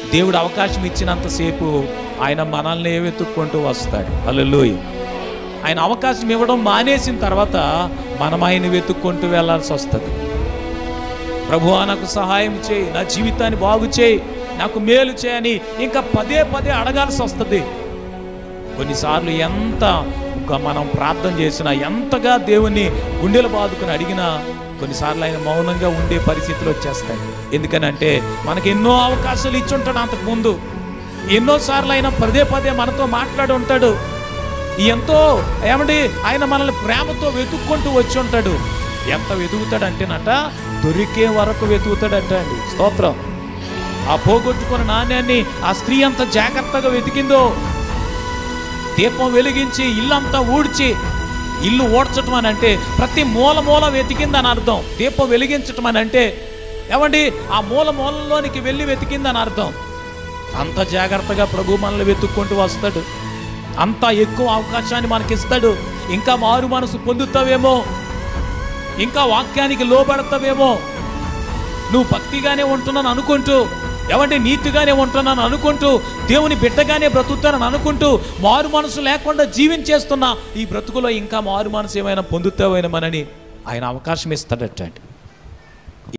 దేవుడు అవకాశం ఇచ్చినంతసేపు ఆయన మనల్ని వెతుక్కుంటూ వస్తాడు హల్లెలూయ ఆయన అవకాశం ఇవ్వడం మానేసిన తర్వాత మనం ఆయన వెతుక్కుంటూ వెళ్ళాల్సి వస్తుంది ప్రభువా నాకు సహాయం చేయి నా జీవితాన్ని బాగు చేయి నాకు మేలు చేయని ఇంకా పదే పదే అడగాల్సి వస్తుంది కొన్నిసార్లు ఎంత ఒక మనం ప్రార్థన చేసినా ఎంతగా దేవుని గుండెలు బాదుకుని అడిగినా కొన్నిసార్లు ఆయన మౌనంగా ఉండే పరిస్థితులు వచ్చేస్తాయి ఎందుకనంటే మనకి ఎన్నో అవకాశాలు ఇచ్చి ఉంటాడు అంతకు ముందు ఎన్నోసార్లు ఆయన పదే పదే మనతో మాట్లాడి ఉంటాడు ఎంతో ఏమండి ఆయన మనల్ని ప్రేమతో వెతుక్కుంటూ వచ్చి ఉంటాడు ఎంత వెతుకుతాడంటేనట దొరికే వరకు వెతుకుతాడంట అండి స్తోత్రం ఆ పోగొట్టుకున్న నాణ్యాన్ని ఆ స్త్రీ అంత జాగ్రత్తగా వెతికిందో దీపం వెలిగించి ఇల్లంతా ఊడ్చి ఇల్లు ఓడ్చటం అని అంటే ప్రతి మూల మూల వెతికిందని అర్థం దీపం వెలిగించటం అని అంటే ఏమండి ఆ మూల మూలలోనికి వెళ్ళి వెతికిందని అర్థం అంత జాగ్రత్తగా ప్రభు మనల్ని వెతుక్కుంటూ వస్తాడు అంత ఎక్కువ అవకాశాన్ని మనకిస్తాడు ఇంకా మారు మనసు పొందుతావేమో ఇంకా వాక్యానికి లోబడతావేమో నువ్వు భక్తిగానే ఉంటున్నాను అనుకుంటూ ఎవంటే నీతిగానే ఉంటున్నాను అనుకుంటూ దేవుని బిడ్డగానే బ్రతుకుతానని అనుకుంటూ మారు మనసు లేకుండా జీవించేస్తున్న ఈ బ్రతుకులో ఇంకా మారు మనసు ఏమైనా పొందుతావేమోనని ఆయన అవకాశం ఇస్తాడట